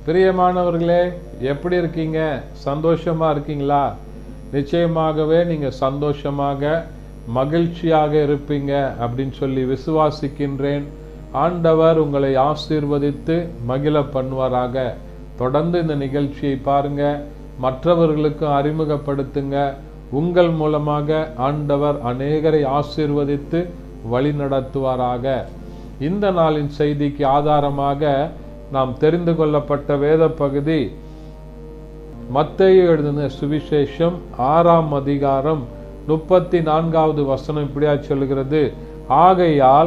பிரியமானவர்களே எப்படி இருக்கீங்க சந்தோஷமா இருக்கீங்களா நிச்சயமாகவே நீங்க சந்தோஷமாக மகிழ்ச்சியாக இருப்பீங்க அப்படின்னு சொல்லி விசுவாசிக்கின்றேன் ஆண்டவர் உங்களை ஆசீர்வதித்து மகிழ பண்ணுவாராக தொடர்ந்து இந்த நிகழ்ச்சியை பாருங்க மற்றவர்களுக்கும் அறிமுகப்படுத்துங்க உங்கள் மூலமாக ஆண்டவர் அநேகரை ஆசீர்வதித்து வழி நடத்துவாராக இந்த நாளின் செய்திக்கு ஆதாரமாக நாம் தெரிந்து கொள்ளப்பட்ட வேத பகுதி மத்தேயு எழுதின சுவிசேஷம் ஆறாம் அதிகாரம் முப்பத்தி நான்காவது வசனம் இப்படியா சொல்கிறது ஆகையால்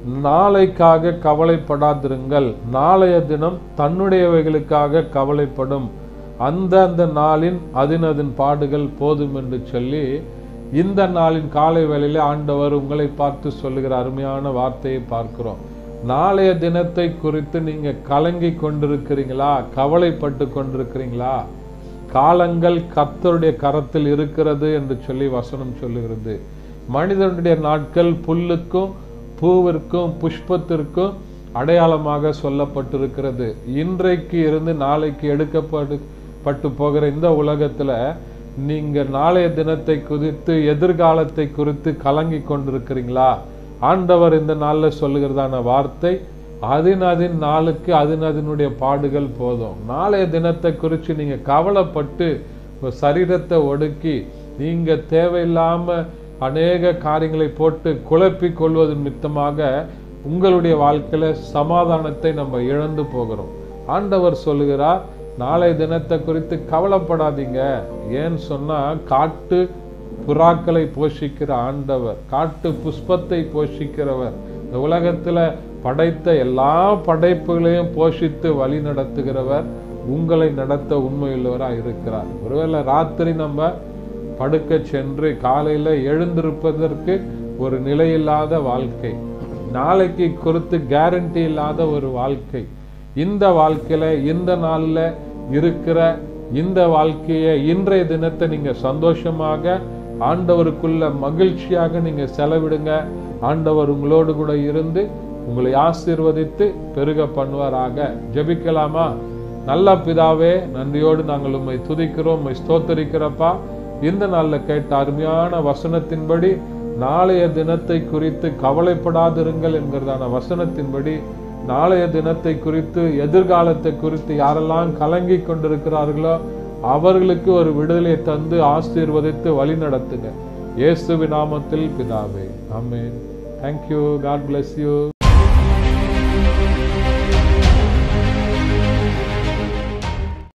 நாளைக்காக கவலைப்படாதிருங்கள் நாளைய தினம் தன்னுடையவைகளுக்காக கவலைப்படும் அந்த அந்த நாளின் அதினதின் பாடுகள் போதும் என்று சொல்லி இந்த நாளின் காலை வேளையில ஆண்டவர் உங்களை பார்த்து சொல்லுகிற அருமையான வார்த்தையை பார்க்கிறோம் நாளைய தினத்தை குறித்து நீங்க கலங்கி கொண்டிருக்கிறீங்களா கவலைப்பட்டு கொண்டிருக்கிறீங்களா காலங்கள் கர்த்தருடைய கரத்தில் இருக்கிறது என்று சொல்லி வசனம் சொல்லுகிறது மனிதனுடைய நாட்கள் புல்லுக்கும் பூவிற்கும் புஷ்பத்திற்கும் அடையாளமாக சொல்லப்பட்டிருக்கிறது இன்றைக்கு இருந்து நாளைக்கு எடுக்கப்படு பட்டு போகிற இந்த உலகத்துல நீங்க நாளைய தினத்தை குறித்து எதிர்காலத்தை குறித்து கலங்கி கொண்டிருக்கிறீங்களா ஆண்டவர் இந்த நாள்ல சொல்லுகிறதான வார்த்தை அதின் அதின் நாளுக்கு அதின் அதனுடைய பாடுகள் போதும் நாளைய தினத்தை குறித்து நீங்க கவலைப்பட்டு உங்க சரீரத்தை ஒடுக்கி நீங்க தேவையில்லாம அநேக காரியங்களை போட்டு குழப்பிக் கொள்வது நிமித்தமாக உங்களுடைய வாழ்க்கையில சமாதானத்தை நம்ம இழந்து போகிறோம் ஆண்டவர் சொல்லுகிறார் நாளைய தினத்தை குறித்து கவலைப்படாதீங்க ஏன்னு சொன்னா காட்டு புறாக்களை போஷிக்கிற ஆண்டவர் காட்டு புஷ்பத்தை போஷிக்கிறவர் இந்த உலகத்துல படைத்த எல்லா படைப்புகளையும் போஷித்து வழி நடத்துகிறவர் உங்களை நடத்த உண்மையுள்ளவராக இருக்கிறார் ஒருவேளை ராத்திரி நம்ம படுக்க சென்று காலையில எழுந்திருப்பதற்கு ஒரு நிலையில்லாத வாழ்க்கை நாளைக்கு குறித்து கேரண்டி இல்லாத ஒரு வாழ்க்கை இந்த வாழ்க்கையில இந்த நாள்ல இருக்கிற இந்த வாழ்க்கையை இன்றைய தினத்தை நீங்க சந்தோஷமாக ஆண்டவருக்குள்ள மகிழ்ச்சியாக நீங்க செலவிடுங்க ஆண்டவர் உங்களோடு கூட இருந்து உங்களை ஆசீர்வதித்து பெருக பண்ணுவாராக ஜெபிக்கலாமா நல்ல பிதாவே நன்றியோடு நாங்கள் உம்மை துதிக்கிறோம் உம்மை ஸ்தோத்தரிக்கிறப்பா இந்த நாள்ல கேட்ட அருமையான வசனத்தின்படி நாளைய தினத்தை குறித்து கவலைப்படாதிருங்கள் என்கிறதான வசனத்தின்படி நாளைய தினத்தை குறித்து எதிர்காலத்தை குறித்து யாரெல்லாம் கலங்கி கொண்டிருக்கிறார்களோ அவர்களுக்கு ஒரு விடுதலை தந்து ஆசீர்வதித்து வழி நடத்துங்க இயேசுவின் நாமத்தில் பிதாவே ஆமென் தேங்க்யூ காட் bless யூ